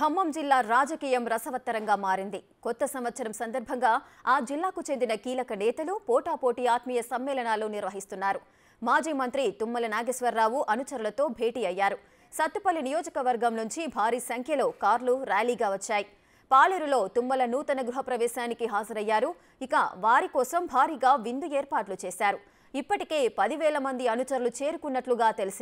ఖమ్మం జిల్లా రాజకీయం రసవత్తరంగా మారింది కొత్త సంవత్సరం సందర్భంగా ఆ జిల్లాకు చెందిన కీలక నేతలు పోటాపోటీ ఆత్మీయ సమ్మేళనాలు నిర్వహిస్తున్నారు మాజీ మంత్రి తుమ్మల నాగేశ్వరరావు అనుచరులతో భేటీ అయ్యారు సత్తుపల్లి నియోజకవర్గం నుంచి భారీ సంఖ్యలో కార్లు ర్యాలీగా వచ్చాయి పాలేరులో తుమ్మల నూతన గృహప్రవేశానికి హాజరయ్యారు ఇక వారి కోసం భారీగా విందు ఏర్పాట్లు చేశారు ఇప్పటికే పదివేల మంది అనుచరులు చేరుకున్నట్లుగా తెలిసింది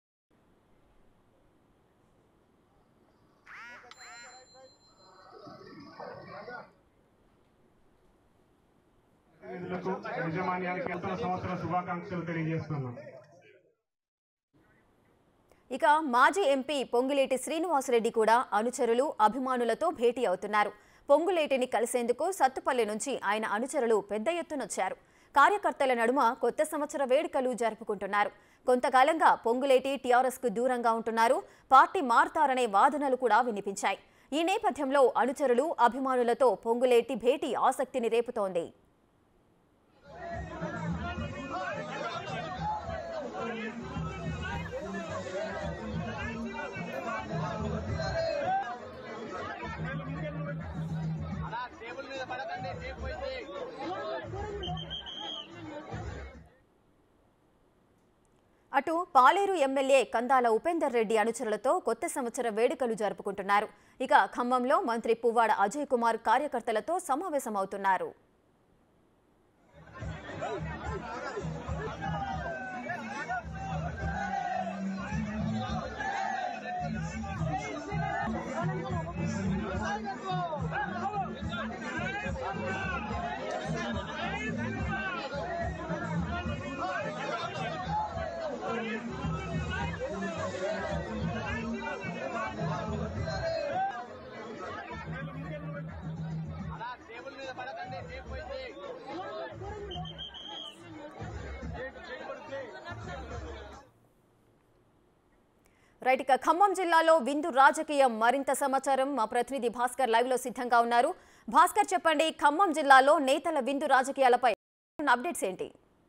ప్రతినిధులకు యాజమాన్యానికి నూతన సంవత్సర శుభాకాంక్షలు తెలియజేస్తున్నాం ఇక మాజీ ఎంపీ పొంగులేటి శ్రీనివాసరెడ్డి కూడా అనుచరులు అభిమానులతో భేటీ అవుతున్నారు పొంగులేటిని కలిసేందుకు సత్తుపల్లి నుంచి ఆయన అనుచరులు పెద్ద ఎత్తునొచ్చారు కార్యకర్తల నడుమ కొత్త సంవత్సర వేడుకలు జరుపుకుంటున్నారు కొంతకాలంగా పొంగులేటి టీఆర్ఎస్ కు దూరంగా ఉంటున్నారు పార్టీ మారతారనే వాదనలు కూడా వినిపించాయి ఈ నేపథ్యంలో అనుచరులు అభిమానులతో పొంగులేటి భేటీ ఆసక్తిని రేపుతోంది అటు పాలేరు ఎమ్మెల్యే కందాల ఉపేందర్ రెడ్డి అనుచరులతో కొత్త సంవత్సర వేడుకలు జరుపుకుంటున్నారు ఇక ఖమ్మంలో మంత్రి పువ్వాడ అజయ్ కుమార్ కార్యకర్తలతో సమావేశమవుతున్నారు రైట్ ఇక ఖమ్మం జిల్లాలో విందు రాజకీయం మరింత సమాచారం మా ప్రతినిధి భాస్కర్ లైవ్ లో సిద్ధంగా ఉన్నారు భాస్కర్ చెప్పండి ఖమ్మం జిల్లాలో నేతల విందు రాజకీయాలపై ఉన్న అప్డేట్స్ ఏంటి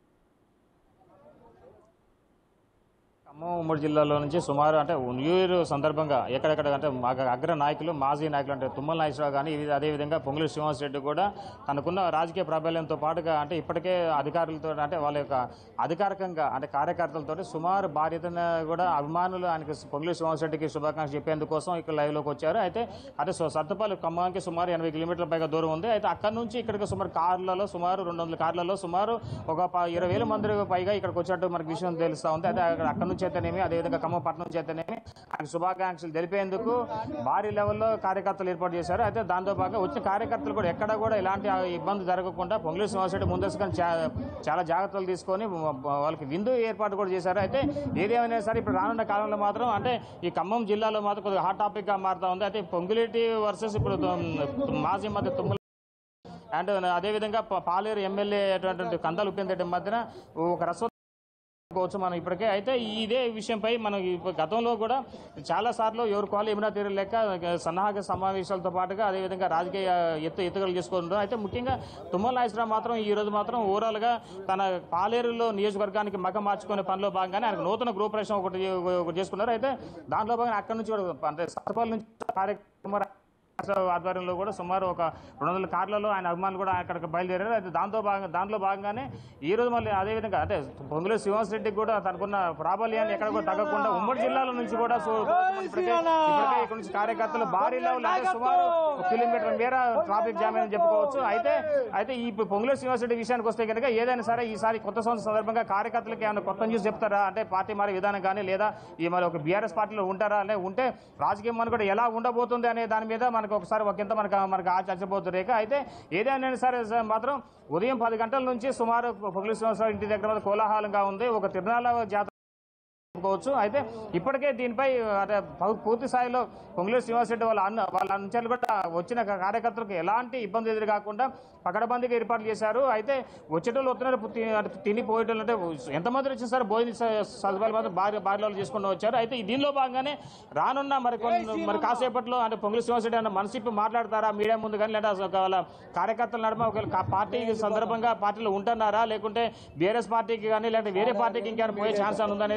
ఖమ్మం ఉమ్మడి జిల్లాలో నుంచి సుమారు అంటే న్యూ ఇయర్ సందర్భంగా ఎక్కడెక్కడ అంటే మా అగ్ర నాయకులు మాజీ నాయకులు అంటే తుమ్మల నాగేశ్వరరావు కానీ ఇది అదేవిధంగా పొంగులి శ్రీనివాస్ రెడ్డి కూడా తనకున్న రాజకీయ ప్రాబల్యంతో పాటుగా అంటే ఇప్పటికే అధికారులతో అంటే వాళ్ళ యొక్క అధికారికంగా అంటే కార్యకర్తలతో సుమారు బాధ్యతను కూడా అభిమానులు ఆయనకి పొంగులి శ్రీనివాస్ రెడ్డికి శుభాకాంక్షలు చెప్పేందుకోసం ఇక్కడ లైవ్లోకి వచ్చారు అయితే అంటే సో సత్తుపల్లి ఖమ్మానికి సుమారు ఎనభై కిలోమీటర్ల పైగా దూరం ఉంది అయితే అక్కడ నుంచి ఇక్కడికి సుమారు కార్లలో సుమారు రెండు వందల కార్లలో సుమారు ఒక ప- ఇరవై వేల మంది పైగా ఇక్కడికి వచ్చినట్టు మనకి విషయం తెలుస్తూ ఉంది అయితే అక్కడ అక్కడ నుంచి అయితేనేమి అదేవిధంగా ఖమ్మం పట్టణం నుంచి అయితేనేమి ఆయన శుభాకాంక్షలు తెలిపేందుకు భారీ లెవెల్లో కార్యకర్తలు ఏర్పాటు చేశారు అయితే దాంతో భాగంగా వచ్చిన కార్యకర్తలు కూడా ఎక్కడ కూడా ఇలాంటి ఇబ్బంది జరగకుండా పొంగులి శ్రీనివాసరెడ్డి ముందస్తుగా చా- చాలా జాగ్రత్తలు తీసుకొని వాళ్ళకి విందు ఏర్పాటు కూడా చేశారు అయితే ఏదేమైనా సరే ఇప్పుడు రానున్న కాలంలో మాత్రం అంటే ఈ ఖమ్మం జిల్లాలో మాత్రం కొద్దిగా హాట్ టాపిక్ గా మారుతా ఉంది అయితే పొంగులేటి వర్సెస్ ఇప్పుడు తుమ్- మాజీ మధ్య తుమ్మల అండ్ అదేవిధంగా ప- పాలేరు ఎమ్మెల్యే అటువంటి కందాలు ఉపేంద్ర రెడ్డి మధ్యన ఒక రస్వ కోవచ్చు మనం ఇప్పటికే అయితే ఇదే విషయంపై మనం ఇప్పుడు గతంలో కూడా చాలా సార్లు ఎవరు కాలు ఏమైనా తీరు లెక్క సన్నాహక సమావేశాలతో పాటుగా అదేవిధంగా రాజకీయ ఎత్తు ఎత్తుగలు చేసుకుంటాం అయితే ముఖ్యంగా తుమ్మల నాగేశ్వరరావు మాత్రం ఈ రోజు మాత్రం ఓవరాల్గా తన పాలేరులో నియోజకవర్గానికి మగ మార్చుకునే పనిలో భాగంగానే ఆయనకు నూతన గృహప్రవేశం ఒకటి ఒకటి చేసుకున్నారు అయితే దాంట్లో భాగంగా అక్కడి నుంచి కూడా అంటే సత్పల్లి నుంచి కార్యక్రమం రాష్ట్ర ఆధ్వర్యంలో కూడా సుమారు ఒక రెండు వందల కార్లలో ఆయన అభిమానులు కూడా అక్కడికి బయలుదేరారు అయితే దాంతో భాగంగా దాంట్లో భాగంగానే ఈ రోజు మళ్ళీ అదేవిధంగా అంటే పొంగులే శ్రీనివాస్ రెడ్డికి కూడా తనకున్న ప్రాబల్యాన్ని ఎక్కడ కూడా తగ్గకుండా ఉమ్మడి జిల్లాల నుంచి కూడా సు- ఇప్పటికే ఇప్పటికే ఇక్కడ నుంచి కార్యకర్తలు భారీ లెవెల్ అంటే సుమారు ఒక కిలోమీటర్ మేర ట్రాఫిక్ జామ్ అని చెప్పుకోవచ్చు అయితే అయితే ఈ పొంగులే శ్రీనివాస్ రెడ్డి విషయానికి వస్తే కనుక ఏదైనా సరే ఈసారి కొత్త సంవత్సరం సందర్భంగా కార్యకర్తలకు ఏమైనా కొత్త న్యూస్ చెప్తారా అంటే పార్టీ మారే విధానం కానీ లేదా ఈ మరి ఒక బీఆర్ఎస్ పార్టీలో ఉంటారా అంటే ఉంటే రాజకీయం మన కూడా ఎలా ఉండబోతుంది అనే దాని మీద మనకు ఒకసారి ఒకంత మనకు మనకు ఆచరించబోతుంది రేఖ అయితే ఏదైనా సరే స- మాత్రం ఉదయం పది గంటల నుంచి సుమారు పొగిలి సంవత్సరాల ఇంటి దగ్గర కోలాహలంగా ఉంది ఒక తిరునాళ్ళ జాతర చెప్పుకోవచ్చు అయితే ఇప్పటికే దీనిపై అంటే పూ- పూర్తి స్థాయిలో పొంగులేరు శ్రీనివాసరెడ్డి వాళ్ళ అన్న వాళ్ళ అనుచరులు కూడా వచ్చిన కార్యకర్తలకు ఎలాంటి ఇబ్బంది ఎదురు కాకుండా పకడబందీగా ఏర్పాట్లు చేశారు అయితే వచ్చేటోళ్ళు వస్తున్నారు పు- తి- అంటే తిని పోయేటోళ్ళు అంటే ఎంతమంది వచ్చినా సరే భోజన స- సదుపాయాలు మాత్రం భారీ భారీలో చేసుకుంటూ వచ్చారు అయితే ఈ దీనిలో భాగంగానే రానున్న మరి కొన్ని మరి కాసేపట్లో అంటే పొంగులేరు శ్రీనివాసరెడ్డి అన్న మనసిప్పి మాట్లాడతారా మీడియా ముందు కానీ లేదా ఒక వాళ్ళ కార్యకర్తల నడుమ ఒకవేళ కా- పార్టీ సందర్భంగా పార్టీలో ఉంటున్నారా లేకుంటే బీఆర్ఎస్ పార్టీకి కానీ లేదంటే వేరే పార్టీకి ఇంకేమైనా పోయే ఛాన్స్ అని ఉందనేది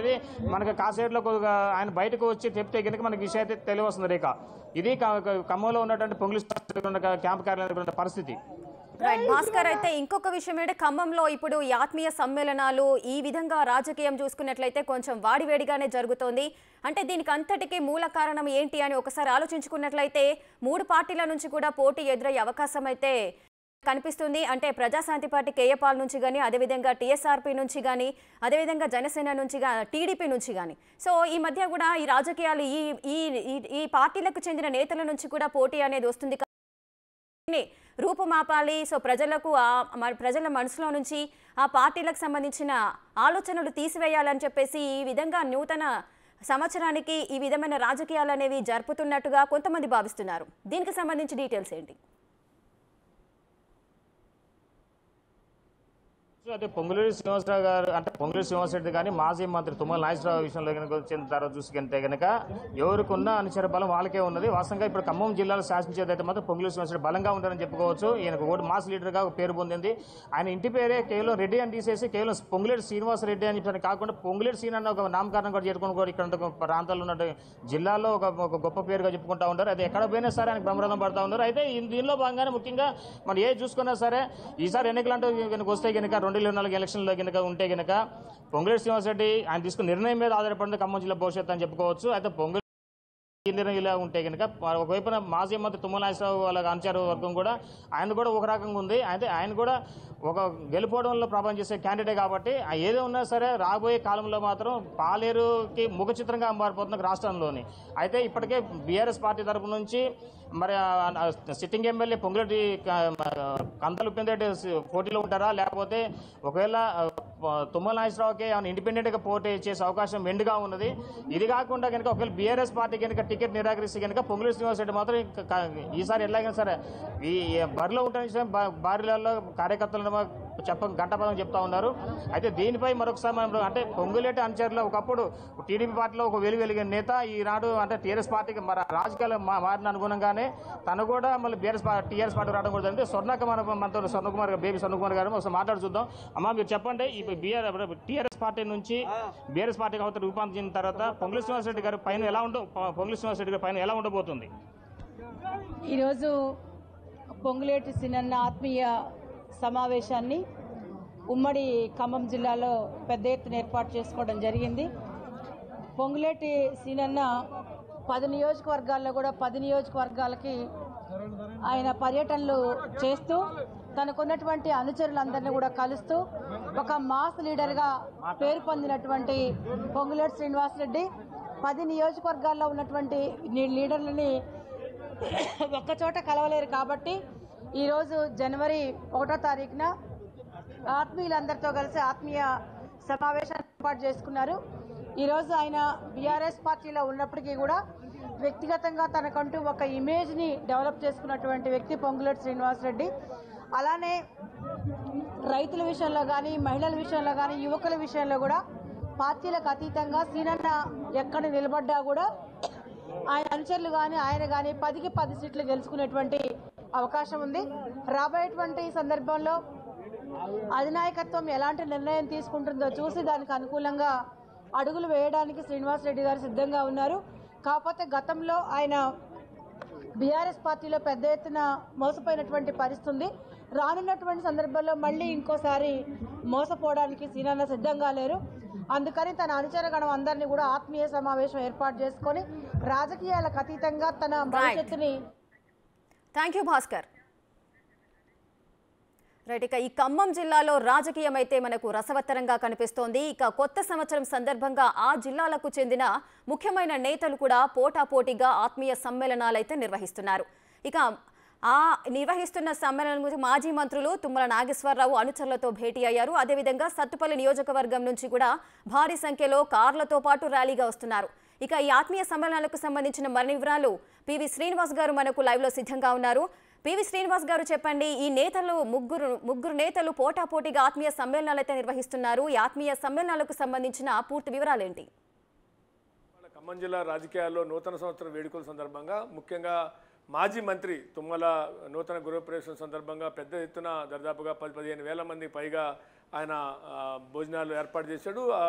మనకి కాసేపులో కొద్దిగా ఆయన బయటకు వచ్చి చెప్తే కనుక మనకి విషయం అయితే తెలియవస్తుంది రేఖ ఇది క- క- ఖమ్మంలో ఉన్నటువంటి పొంగులి క్యాంప్ కార్యాలయంలో ఉన్న పరిస్థితి రైట్ భాస్కర్ అయితే ఇంకొక విషయం ఏంటంటే ఖమ్మంలో ఇప్పుడు ఈ ఆత్మీయ సమ్మేళనాలు ఈ విధంగా రాజకీయం చూసుకున్నట్లయితే కొంచెం వాడివేడిగానే జరుగుతోంది అంటే దీనికి అంతటికీ మూల కారణం ఏంటి అని ఒకసారి ఆలోచించుకున్నట్లయితే మూడు పార్టీల నుంచి కూడా పోటీ ఎదురయ్యే అవకాశం అయితే కనిపిస్తుంది అంటే ప్రజాశాంతి పార్టీ కేఏపాల్ నుంచి కానీ అదేవిధంగా టీఎస్ఆర్పీ నుంచి కానీ అదేవిధంగా జనసేన నుంచి గా టీడీపీ నుంచి కానీ సో ఈ మధ్య కూడా ఈ రాజకీయాలు ఈ ఈ ఈ- ఈ పార్టీలకు చెందిన నేతల నుంచి కూడా పోటీ అనేది వస్తుంది ని రూపుమాపాలి సో ప్రజలకు ఆ మ- ప్రజల మనసులో నుంచి ఆ పార్టీలకు సంబంధించిన ఆలోచనలు తీసివేయాలని చెప్పేసి ఈ విధంగా నూతన సంవత్సరానికి ఈ విధమైన రాజకీయాలు అనేవి జరుపుతున్నట్టుగా కొంతమంది భావిస్తున్నారు దీనికి సంబంధించి డీటెయిల్స్ ఏంటి అదే పొంగులేరు శ్రీనివాసరావు గారు అంటే పొంగులేరు శ్రీనివాసరెడ్డి కానీ మాజీ మంత్రి తుమ్మల నాగేశ్వరరావు విషయంలో కనుక వచ్చిన తర్వాత చూసుకుంటే కనుక ఎవరికి ఉన్న అనుచర బలం వాళ్ళకే ఉన్నది వాస్తవంగా ఇప్పుడు ఖమ్మం జిల్లాలో శాసించేదైతే మాత్రం పొంగులేరు శ్రీనివాసరెడ్డి బలంగా ఉంటారని చెప్పుకోవచ్చు ఈయనకు ఓటు మాస్ లీడర్గా ఒక పేరు పొందింది ఆయన ఇంటి పేరే కేవలం రెడ్డి అని తీసేసి కేవలం పొంగులేరు శ్రీనివాసరెడ్డి అని చెప్పి కాకుండా పొంగులేరు శ్రీని అన్న ఒక నామకరణం కూడా చేరుకుని కూడా ఇక్కడ ఒక ప్రాంతాల్లో ఉన్న జిల్లాలో ఒక ఒక గొప్ప పేరుగా చెప్పుకుంటా ఉంటారు అది ఎక్కడ పోయినా సరే ఆయనకు బ్రహ్మరథం పడతా ఉన్నారు అయితే ఈ- దీనిలో భాగంగానే ముఖ్యంగా మనం ఏ చూసుకున్నా సరే ఈసారి ఎన్నికలు అంటే కనుక వస్తే కనుక రెండు వేల ఇరవై నాలుగు ఎలక్షన్లో కనుక ఉంటే కనుక పొంగులేరు శ్రీనివాసరెడ్డి ఆయన తీసుకున్న నిర్ణయం మీద ఆధారపడింది ఖమ్మం జిల్లా భవిష్యత్తు అని చెప్పుకోవచ్చు అయితే పొంగులేరు ఈ నిర్ణయం ఇలా ఉంటే కనుక ఒకవైపున మాజీ మంత్రి తుమ్మల నాగేశ్వరరావు వాళ్ళ అనుచర వర్గం కూడా ఆయన కూడా ఒక రకంగా ఉంది అయితే ఆయన కూడా ఒక గెలుపోవడంలో ప్రభావం చేసే క్యాండిడేట్ కాబట్టి ఆ ఏదో ఉన్నా సరే రాబోయే కాలంలో మాత్రం పాలేరుకి ముఖ చిత్రంగా మారిపోతుంది రాష్ట్రంలోని అయితే ఇప్పటికే బీఆర్ఎస్ పార్టీ తరపు నుంచి మరి ఆ సిట్టింగ్ ఎమ్మెల్యే పొంగులటి కంతలు పెందటి పోటీలో ఉంటారా లేకపోతే ఒకవేళ ఆ, తుమ్మల నాగేశ్వరరావుకి ఏమైనా ఇండిపెండెంట్గా పోటీ చేసే అవకాశం మెండుగా ఉన్నది ఇది కాకుండా కనుక ఒకవేళ బీఆర్ఎస్ పార్టీ కనుక టికెట్ నిరాకరిస్తే కనుక పొంగులేరు శ్రీనివాసరెడ్డి మాత్రం ఇంక క- ఈసారి ఎలాగైనా సరే ఈ బరిలో ఉంటాను బారిలలో కార్యకర్తలను చెప్ప గంటపదం చెప్తా ఉన్నారు అయితే దీనిపై మరొకసారి మనం అంటే పొంగులేటి అనుచరులు ఒకప్పుడు టీడీపీ పార్టీలో ఒక వెలు వెలిగిన నేత ఈనాడు అంటే టీఆర్ఎస్ పార్టీకి మరి రాజకీయాలు మా- మారిన అనుగుణంగానే తను కూడా మళ్ళీ బీఆర్ఎస్ టీఆర్ఎస్ పార్టీ రావడం కూడా జరిగింది స్వర్ణక మన మనతో స్వర్ణకుమార్ గారు బేబీ స్వర్ణకుమార్ గారు ఒకసారి మాట్లాడి చూద్దాం అమ్మా మీరు చెప్పండి ఈ బీఆర్ టీఆర్ఎస్ పార్టీ నుంచి బీఆర్ఎస్ పార్టీకి అవతల రూపాంతరించిన తర్వాత పొంగులు శ్రీనివాసరెడ్డి గారు పైన ఎలా ఉండ పొంగులు శ్రీనివాసరెడ్డి గారి పైన ఎలా ఉండబోతుంది ఈరోజు పొంగులేటి సినన్న ఆత్మీయ సమావేశాన్ని ఉమ్మడి ఖమ్మం జిల్లాలో పెద్ద ఎత్తున ఏర్పాటు చేసుకోవడం జరిగింది పొంగులేటి సీనన్న పది నియోజకవర్గాల్లో కూడా పది నియోజకవర్గాలకి ఆయన పర్యటనలు చేస్తూ తనకున్నటువంటి అనుచరులందరినీ కూడా కలుస్తూ ఒక మాస్ లీడర్గా పేరు పొందినటువంటి పొంగులేటి శ్రీనివాసరెడ్డి పది నియోజకవర్గాల్లో ఉన్నటువంటి నీ- లీడర్లని ఒక్కచోట కలవలేరు కాబట్టి ఈరోజు జనవరి ఒకటో తారీఖున ఆత్మీయులందరితో కలిసి ఆత్మీయ సమావేశాన్ని ఏర్పాటు చేసుకున్నారు ఈరోజు ఆయన బీఆర్ఎస్ పార్టీలో ఉన్నప్పటికీ కూడా వ్యక్తిగతంగా తనకంటూ ఒక ఇమేజ్ని డెవలప్ చేసుకున్నటువంటి వ్యక్తి పొంగులేటి శ్రీనివాసరెడ్డి అలానే రైతుల విషయంలో కానీ మహిళల విషయంలో కానీ యువకుల విషయంలో కూడా పార్టీలకు అతీతంగా సీనన్న ఎక్కడ నిలబడ్డా కూడా ఆయన అనుచరులు కానీ ఆయన కానీ పదికి పది సీట్లు గెలుచుకునేటువంటి అవకాశం ఉంది రాబోయేటువంటి సందర్భంలో అధినాయకత్వం ఎలాంటి నిర్ణయం తీసుకుంటుందో చూసి దానికి అనుకూలంగా అడుగులు వేయడానికి శ్రీనివాసరెడ్డి గారు సిద్ధంగా ఉన్నారు కాకపోతే గతంలో ఆయన బీఆర్ఎస్ పార్టీలో పెద్ద ఎత్తున మోసపోయినటువంటి పరిస్థితి ఉంది రానున్నటువంటి సందర్భంలో మళ్ళీ ఇంకోసారి మోసపోవడానికి సీనన్న సిద్ధంగా లేరు అందుకని తన అనుచరగణం అందరినీ కూడా ఆత్మీయ సమావేశం ఏర్పాటు చేసుకొని రాజకీయాలకు అతీతంగా తన భవిష్యత్తుని థ్యాంక్ యూ భాస్కర్ రైట్ ఇక ఈ ఖమ్మం జిల్లాలో రాజకీయం అయితే మనకు రసవత్తరంగా కనిపిస్తోంది ఇక కొత్త సంవత్సరం సందర్భంగా ఆ జిల్లాలకు చెందిన ముఖ్యమైన నేతలు కూడా పోటాపోటీగా ఆత్మీయ సమ్మేళనాలు అయితే నిర్వహిస్తున్నారు ఇక ఆ నిర్వహిస్తున్న సమ్మేళనం గురించి మాజీ మంత్రులు తుమ్మల నాగేశ్వరరావు అనుచరులతో భేటీ అయ్యారు అదేవిధంగా సత్తుపల్లి నియోజకవర్గం నుంచి కూడా భారీ సంఖ్యలో కార్లతో పాటు ర్యాలీగా వస్తున్నారు ఇక ఈ ఆత్మీయ సమ్మేళనాలకు సంబంధించిన మరిన్ని వివరాలు పివి శ్రీనివాస్ గారు మనకు లైవ్లో సిద్ధంగా ఉన్నారు పివి శ్రీనివాస్ గారు చెప్పండి ఈ నేతలు ముగ్గురు ముగ్గురు నేతలు పోటాపోటీగా ఆత్మీయ సమ్మేళనాలు అయితే నిర్వహిస్తున్నారు ఈ ఆత్మీయ సమ్మేళనాలకు సంబంధించిన పూర్తి వివరాలేంటి ఇవాళ ఖమ్మం జిల్లా రాజకీయాల్లో నూతన సంవత్సరం వేడుకల సందర్భంగా ముఖ్యంగా మాజీ మంత్రి తుమ్మల నూతన గృహప్రవేశం సందర్భంగా పెద్ద ఎత్తున దాదాపుగా పది పదిహేను వేల మంది పైగా ఆయన ఆ, భోజనాలు ఏర్పాటు చేశాడు ఆ,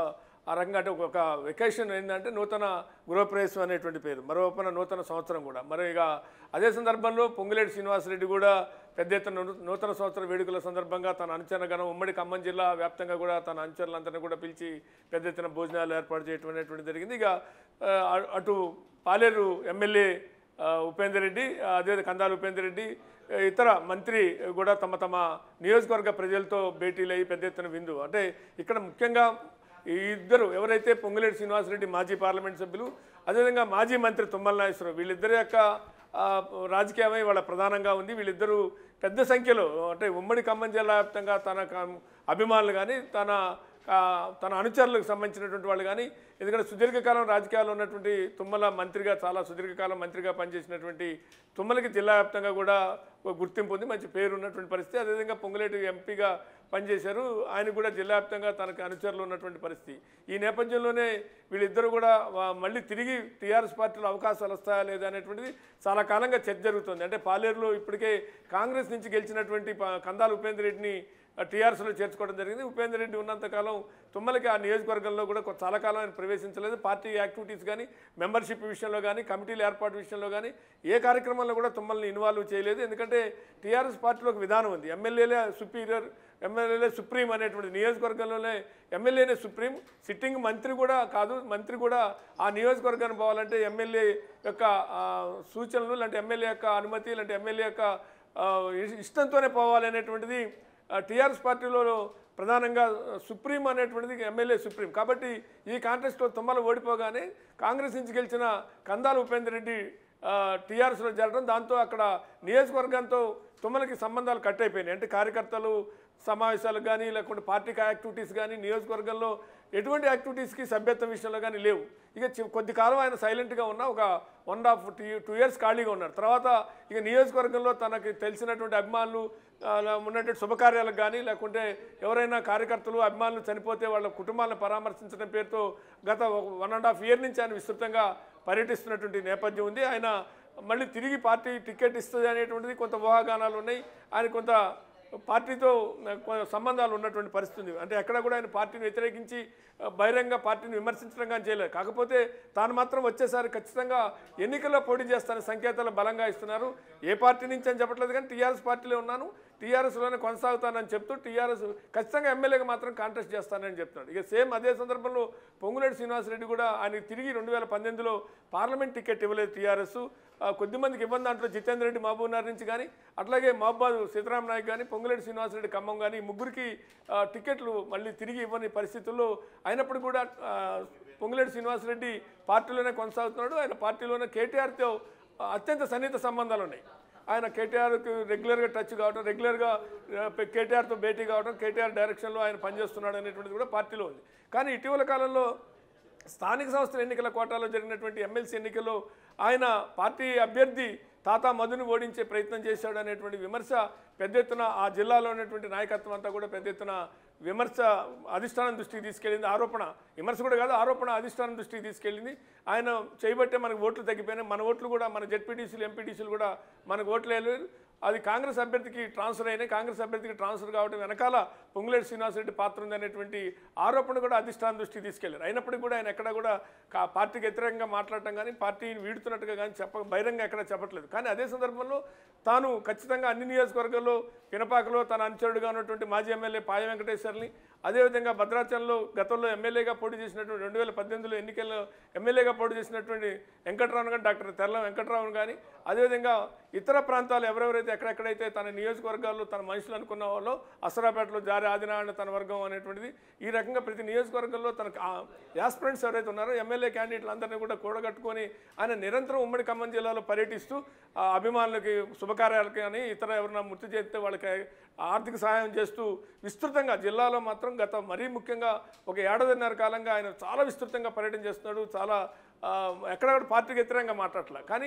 ఆ రకంగా అంటే ఒక వెకేషన్ ఏంటంటే నూతన గృహప్రవేశం అనేటువంటి పేరు మరోపన నూతన సంవత్సరం కూడా మరి ఇక అదే సందర్భంలో పొంగులేటి శ్రీనివాసరెడ్డి కూడా పెద్ద ఎత్తున నూ- నూతన సంవత్సర వేడుకల సందర్భంగా తన అనుచరగణం ఉమ్మడి ఖమ్మం జిల్లా వ్యాప్తంగా కూడా తన అనుచరులందరినీ కూడా పిలిచి పెద్ద ఎత్తున భోజనాలు ఏర్పాటు చేయడం అనేటువంటి జరిగింది ఇక ఆ, అ- అటు పాలేరు ఎమ్మెల్యే ఆ, ఉపేందర్ రెడ్డి ఆ, అదే కందాల ఉపేందర్ రెడ్డి ఆ, ఇతర మంత్రి కూడా తమ తమ నియోజకవర్గ ప్రజలతో భేటీలు అయ్యి పెద్ద ఎత్తున విందు అంటే ఇక్కడ ముఖ్యంగా ఈ ఇద్దరు ఎవరైతే పొంగులేటి శ్రీనివాసరెడ్డి మాజీ పార్లమెంట్ సభ్యులు అదేవిధంగా మాజీ మంత్రి తుమ్మల నాగేశ్వరరావు వీళ్ళిద్దరి యొక్క ఆ, రాజకీయమై వాళ్ళ ప్రధానంగా ఉంది వీళ్ళిద్దరూ పెద్ద సంఖ్యలో అంటే ఉమ్మడి ఖమ్మం జిల్లా వ్యాప్తంగా తన క- అభిమానులు కానీ తన ఆ, తన అనుచరులకు సంబంధించినటువంటి వాళ్ళు కానీ ఎందుకంటే సుదీర్ఘకాలం రాజకీయాల్లో ఉన్నటువంటి తుమ్మల మంత్రిగా చాలా సుదీర్ఘకాలం మంత్రిగా పనిచేసినటువంటి తుమ్మలకి జిల్లా వ్యాప్తంగా కూడా ఒక గుర్తింపు ఉంది మంచి పేరు ఉన్నటువంటి పరిస్థితి అదేవిధంగా పొంగులేటి ఎంపీగా పనిచేశారు ఆయన కూడా జిల్లా వ్యాప్తంగా తనకు అనుచరులు ఉన్నటువంటి పరిస్థితి ఈ నేపథ్యంలోనే వీళ్ళిద్దరూ కూడా వా- మళ్ళీ తిరిగి టీఆర్ఎస్ పార్టీలో అవకాశాలు వస్తాయా లేదా అనేటువంటిది చాలా కాలంగా చర్చ జరుగుతుంది అంటే పాలేరులో ఇప్పటికే కాంగ్రెస్ నుంచి గెలిచినటువంటి ప- కందాల ఉపేందర్ రెడ్డిని టీఆర్ఎస్లో చేర్చుకోవడం జరిగింది ఉపేందర్ రెడ్డి ఉన్నంతకాలం తుమ్మలకి ఆ నియోజకవర్గంలో కూడా కొ- చాలా కాలం ఆయన ప్రవేశించలేదు పార్టీ యాక్టివిటీస్ కానీ మెంబర్షిప్ విషయంలో కానీ కమిటీల ఏర్పాటు విషయంలో కానీ ఏ కార్యక్రమంలో కూడా తుమ్మల్ని ఇన్వాల్వ్ చేయలేదు ఎందుకంటే టీఆర్ఎస్ పార్టీలో ఒక విధానం ఉంది ఎమ్మెల్యేలే సుపీరియర్ ఎమ్మెల్యేలే సుప్రీం అనేటువంటి నియోజకవర్గంలోనే ఎమ్మెల్యేనే సుప్రీం సిట్టింగ్ మంత్రి కూడా కాదు మంత్రి కూడా ఆ నియోజకవర్గానికి పోవాలంటే ఎమ్మెల్యే యొక్క ఆ, సూచనలు లేదంటే ఎమ్మెల్యే యొక్క అనుమతి లేదంటే ఎమ్మెల్యే యొక్క ఆ, ఇష్- ఇష్టంతోనే పోవాలనేటువంటిది టీఆర్ఎస్ పార్టీలో ప్రధానంగా సుప్రీం అనేటువంటిది ఎమ్మెల్యే సుప్రీం కాబట్టి ఈ కాంటెస్ట్లో తుమ్మల ఓడిపోగానే కాంగ్రెస్ నుంచి గెలిచిన కందాల ఉపేందర్ రెడ్డి టీఆర్ఎస్లో జరగడం దాంతో అక్కడ నియోజకవర్గంతో తుమ్మలకి సంబంధాలు కట్ అయిపోయినాయి అంటే కార్యకర్తలు సమావేశాలకు కానీ లేకుంటే పార్టీ యాక్టివిటీస్ కానీ నియోజకవర్గంలో ఎటువంటి యాక్టివిటీస్కి సభ్యత్వం విషయంలో కానీ లేవు ఇక చి- కొద్ది కాలం ఆయన సైలెంట్గా ఉన్న ఒక one half two two years ఖాళీగా ఉన్నారు తర్వాత ఇక నియోజకవర్గంలో తనకి తెలిసినటువంటి అభిమానులు ఆ, అలా ఉన్నటువంటి శుభకార్యాలకు కానీ లేకుంటే ఎవరైనా కార్యకర్తలు అభిమానులు చనిపోతే వాళ్ళ కుటుంబాలను పరామర్శించడం పేరుతో గత వన్ అండ్ హాఫ్ ఇయర్ నుంచి ఆయన విస్తృతంగా పర్యటిస్తున్నటువంటి నేపథ్యం ఉంది ఆయన మళ్ళీ తిరిగి పార్టీ టికెట్ ఇస్తుంది అనేటువంటిది కొంత ఊహాగానాలు ఉన్నాయి ఆయన కొంత పార్టీతో కొ- సంబంధాలు ఉన్నటువంటి పరిస్థితి ఉంది అంటే ఎక్కడ కూడా ఆయన పార్టీని వ్యతిరేకించి ఆ, బహిరంగ పార్టీని విమర్శించడం కానీ చేయలేదు కాకపోతే తాను మాత్రం వచ్చేసారి ఖచ్చితంగా ఎన్నికల్లో పోటీ చేస్తానని సంకేతాలు బలంగా ఇస్తున్నారు ఏ పార్టీ నుంచి అని చెప్పట్లేదు కానీ టీఆర్ఎస్ పార్టీలో ఉన్నాను టీఆర్ఎస్లోనే కొనసాగుతానని చెప్తూ టీఆర్ఎస్ ఖచ్చితంగా ఎమ్మెల్యేగా మాత్రం కాంటెస్ట్ చేస్తానని చెప్తున్నాడు ఇక సేమ్ అదే సందర్భంలో పొంగులేటి శ్రీనివాసరెడ్డి కూడా ఆయనకి తిరిగి రెండు వేల పద్దెనిమిదిలో పార్లమెంట్ టికెట్ ఇవ్వలేదు టీఆర్ఎస్ కొద్దిమందికి ఇవ్వని దాంట్లో జితేందర్ రెడ్డి మహబూబ్ నగర్ నుంచి కానీ అట్లాగే మహబాద్ సీతారాం నాయక్ కానీ పొంగులేటి శ్రీనివాసరెడ్డి ఖమ్మం కానీ ఈ ముగ్గురికి ఆ, టికెట్లు మళ్ళీ తిరిగి ఇవ్వని పరిస్థితుల్లో అయినప్పుడు కూడా ఆ, పొంగులేటి శ్రీనివాసరెడ్డి పార్టీలోనే కొనసాగుతున్నాడు ఆయన పార్టీలోనే కేటీఆర్తో అత్యంత సన్నిహిత సంబంధాలు ఉన్నాయి ఆయన కేటీఆర్కి రెగ్యులర్గా టచ్ కావడం రెగ్యులర్గా కేటీఆర్తో భేటీ కావడం కేటీఆర్ డైరెక్షన్లో ఆయన పనిచేస్తున్నాడు అనేటువంటిది కూడా పార్టీలో ఉంది కానీ ఇటీవల కాలంలో స్థానిక సంస్థల ఎన్నికల కోటాలో జరిగినటువంటి ఎమ్మెల్సీ ఎన్నికల్లో ఆయన పార్టీ అభ్యర్థి తాతా మధుని ఓడించే ప్రయత్నం చేశాడు అనేటువంటి విమర్శ పెద్ద ఎత్తున ఆ జిల్లాలో ఉన్నటువంటి నాయకత్వం అంతా కూడా పెద్ద ఎత్తున విమర్శ అధిష్టానం దృష్టికి తీసుకెళ్ళింది ఆరోపణ విమర్శ కూడా కాదు ఆరోపణ అధిష్టానం దృష్టికి తీసుకెళ్ళింది ఆయన చేయబట్టే మనకు ఓట్లు తగ్గిపోయినాయి మన ఓట్లు కూడా మన జెడ్పీటీసీలు ఎంపీటీసీలు కూడా మనకు ఓట్లు వేయలేదు అది కాంగ్రెస్ అభ్యర్థికి ట్రాన్స్ఫర్ అయినాయి కాంగ్రెస్ అభ్యర్థికి ట్రాన్స్ఫర్ కావడం వెనకాల పొంగులేటి శ్రీనివాసరెడ్డి పాత్ర ఉందనేటువంటి ఆరోపణ కూడా అధిష్టానం దృష్టికి తీసుకెళ్లారు అయినప్పటికీ కూడా ఆయన ఎక్కడ కూడా కా- పార్టీకి వ్యతిరేకంగా మాట్లాడటం కానీ పార్టీని వీడుతున్నట్టుగా కానీ చెప్ప బహిరంగ ఎక్కడ చెప్పట్లేదు కానీ అదే సందర్భంలో తాను ఖచ్చితంగా అన్ని నియోజకవర్గాల్లో పినపాకలో తన అనుచరుడుగా ఉన్నటువంటి మాజీ ఎమ్మెల్యే పాయ వెంకటేశ్వర్ని అదేవిధంగా భద్రాచలంలో గతంలో ఎమ్మెల్యేగా పోటీ చేసినటువంటి రెండు వేల పద్దెనిమిదిలో ఎన్నికల్లో ఎమ్మెల్యేగా పోటీ చేసినటువంటి వెంకట్రావు కానీ డాక్టర్ తెల్ల వెంకట్రావును కానీ అదేవిధంగా ఇతర ప్రాంతాలు ఎవరెవరైతే ఎక్కడెక్కడైతే తన నియోజకవర్గాల్లో తన మనుషులు అనుకున్న వాళ్ళు అసరాపేటలో జారి ఆదినారాయణ తన వర్గం అనేటువంటిది ఈ రకంగా ప్రతి నియోజకవర్గంలో తనకు యాస్పిరెంట్స్ ఎవరైతే ఉన్నారో ఎమ్మెల్యే క్యాండిడేట్లు అందరినీ కూడా కూడగట్టుకొని ఆయన నిరంతరం ఉమ్మడి ఖమ్మం జిల్లాలో పర్యటిస్తూ ఆ అభిమానులకి శుభకార్యాలకి కానీ ఇతర ఎవరైనా మృతి చేస్తే వాళ్ళకి ఆర్థిక సహాయం చేస్తూ విస్తృతంగా జిల్లాలో మాత్రం గత మరీ ముఖ్యంగా ఒక ఏడాదిన్నర కాలంగా ఆయన చాలా విస్తృతంగా పర్యటన చేస్తున్నాడు చాలా ఆ, ఎక్కడ కూడా పార్టీకి వ్యతిరేకంగా మాట్లాడలే కానీ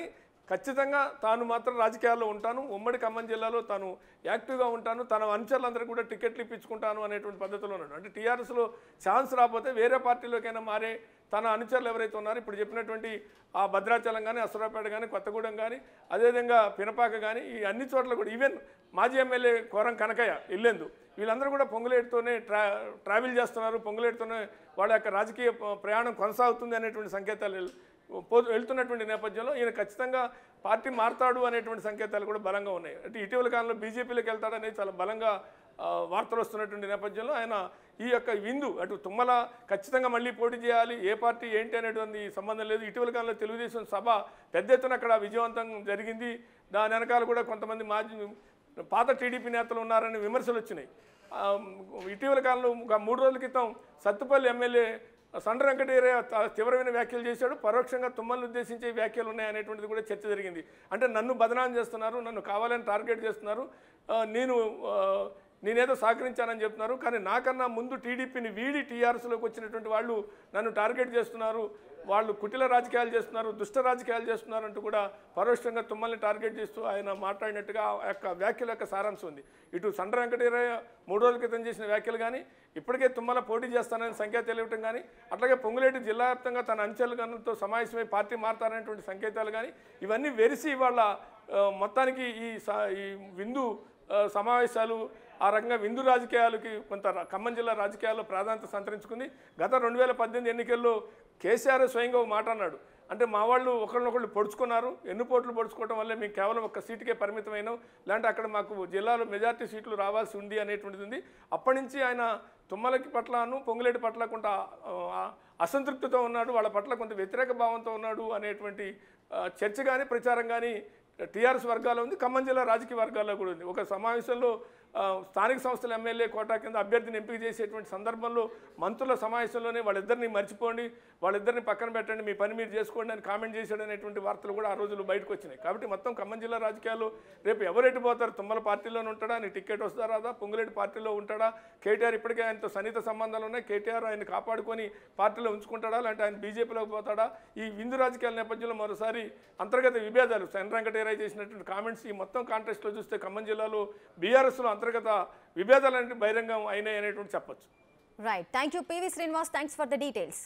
ఖచ్చితంగా తాను మాత్రం రాజకీయాల్లో ఉంటాను ఉమ్మడి ఖమ్మం జిల్లాలో తాను యాక్టివ్గా ఉంటాను తన అనుచరులందరూ కూడా టికెట్లు ఇప్పించుకుంటాను అనేటువంటి పద్ధతిలో ఉన్నాడు అంటే టీఆర్ఎస్లో ఛాన్స్ రాకపోతే వేరే పార్టీలోకైనా మారే తన అనుచరులు ఎవరైతే ఉన్నారో ఇప్పుడు చెప్పినటువంటి ఆ భద్రాచలం కానీ అసరాపేట కానీ కొత్తగూడెం కానీ అదేవిధంగా పినపాక కానీ ఈ అన్ని చోట్ల కూడా ఈవెన్ మాజీ ఎమ్మెల్యే కోరం కనకయ్య ఇల్లెందు వీళ్ళందరూ కూడా పొంగులేటితోనే ట్రా ట్రావెల్ చేస్తున్నారు పొంగులేటితోనే వాళ్ళ యొక్క రాజకీయ ప- ప్రయాణం కొనసాగుతుంది అనేటువంటి సంకేతాలు వెల్- పో వెళ్తున్నటువంటి నేపథ్యంలో ఈయన ఖచ్చితంగా పార్టీ మారతాడు అనేటువంటి సంకేతాలు కూడా బలంగా ఉన్నాయి అంటే ఇటీవల కాలంలో బీజేపీలోకి వెళ్తాడనేది చాలా బలంగా ఆ, వార్తలు వస్తున్నటువంటి నేపథ్యంలో ఆయన ఈ యొక్క విందు అటు తుమ్మల ఖచ్చితంగా మళ్ళీ పోటీ చేయాలి ఏ పార్టీ ఏంటి అనేటువంటి సంబంధం లేదు ఇటీవల కాలంలో తెలుగుదేశం సభ పెద్ద ఎత్తున అక్కడ విజయవంతం జరిగింది దాని వెనకాల కూడా కొంతమంది మాజీ పాత టీడీపీ నేతలు ఉన్నారని విమర్శలు వచ్చినాయి ఆ, ఇటీవల కాలంలో ఒక మూడు రోజుల క్రితం సత్తుపల్లి ఎమ్మెల్యే సండ్ర వెంకటేరయ్య త- తీవ్రమైన వ్యాఖ్యలు చేశాడు పరోక్షంగా తుమ్మల్ని ఉద్దేశించే వ్యాఖ్యలు ఉన్నాయనేటువంటిది కూడా చర్చ జరిగింది అంటే నన్ను బదనాం చేస్తున్నారు నన్ను కావాలని టార్గెట్ చేస్తున్నారు ఆ, నేను ఆ, నేనేదో సహకరించానని చెప్తున్నారు కానీ నాకన్నా ముందు టీడీపీని వీడి టీఆర్ఎస్లోకి వచ్చినటువంటి వాళ్ళు నన్ను టార్గెట్ చేస్తున్నారు వాళ్ళు కుటిల రాజకీయాలు చేస్తున్నారు దుష్ట రాజకీయాలు చేస్తున్నారు అంటూ కూడా పరోక్షంగా తుమ్మల్ని టార్గెట్ చేస్తూ ఆయన మాట్లాడినట్టుగా ఆ యొక్క వ్యాఖ్యల యొక్క సారాంశం ఉంది ఇటు సండ్ర వెంకటేరయ్య మూడు రోజుల క్రితం చేసిన వ్యాఖ్యలు కానీ ఇప్పటికే తుమ్మల పోటీ చేస్తానని సంకేతాలు ఇవ్వటం కానీ అట్లాగే పొంగులేటి జిల్లా వ్యాప్తంగా తన అంచెలుగానంతో సమావేశమై పార్టీ మారతారనేటువంటి సంకేతాలు కానీ ఇవన్నీ వెరిసి ఇవాళ ఆ, మొత్తానికి ఈ స- ఈ విందు ఆ, సమావేశాలు ఆ రకంగా విందు రాజకీయాలకి కొంత ర- ఖమ్మం జిల్లా రాజకీయాల్లో ప్రాధాన్యత సంతరించుకుంది గత రెండు వేల పద్దెనిమిది ఎన్నికల్లో కేసీఆర్ స్వయంగా ఒక మాట అన్నాడు అంటే మా వాళ్ళు ఒకరినొకళ్ళు పొడుచుకున్నారు ఎన్ని పోట్లు పొడుచుకోవడం వల్లే మేము కేవలం ఒక సీటుకే పరిమితమైనాం లేదంటే అక్కడ మాకు జిల్లాలో మెజార్టీ సీట్లు రావాల్సి ఉంది అనేటువంటిది ఉంది అప్పటి నుంచి ఆయన తుమ్మలకి పట్లను పొంగులేటి పట్ల కొంత ఆ, అసంతృప్తితో ఉన్నాడు వాళ్ళ పట్ల కొంత వ్యతిరేక భావంతో ఉన్నాడు అనేటువంటి ఆ, చర్చ కానీ ప్రచారం కానీ టీఆర్ఎస్ వర్గాల్లో ఉంది ఖమ్మం జిల్లా రాజకీయ వర్గాల్లో కూడా ఉంది ఒక సమావేశంలో ఆ, స్థానిక సంస్థల ఎమ్మెల్యే కోటా కింద అభ్యర్థిని ఎంపిక చేసేటువంటి సందర్భంలో మంత్రుల సమావేశంలోనే వాళ్ళిద్దరిని మర్చిపోండి వాళ్ళిద్దరిని పక్కన పెట్టండి మీ పని మీరు చేసుకోండి అని కామెంట్ చేశాడు అనేటువంటి వార్తలు కూడా ఆ రోజులు బయటకు వచ్చినాయి కాబట్టి మొత్తం ఖమ్మం జిల్లా రాజకీయాల్లో రేపు ఎవరెటు పోతారు తుమ్మల పార్టీలోనే ఉంటాడా నీ టికెట్ వస్తారా రాదా పొంగులేటి పార్టీలో ఉంటాడా కేటీఆర్ ఇప్పటికే ఆయనతో సన్నిహిత సంబంధాలు ఉన్నాయి కేటీఆర్ ఆయన కాపాడుకొని పార్టీలో ఉంచుకుంటాడా లేదంటే ఆయన బీజేపీలోకి పోతాడా ఈ విందు రాజకీయాల నేపథ్యంలో మరోసారి అంతర్గత విభేదాలు సెన్ వెంకటేరాయ్ చేసినటువంటి కామెంట్స్ ఈ మొత్తం కాంటెస్ట్లో చూస్తే ఖమ్మం జిల్లాలో బీఆర్ఎస్లో అంతర్గత విభేదాలు అనేవి బహిరంగం అయినాయి అనేటువంటి చెప్పొచ్చు right thank you P V Srinivas thanks for the details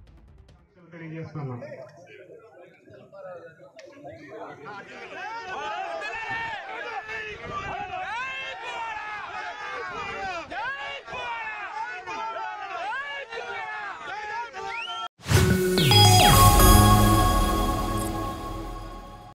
తెలియజేస్తున్నాం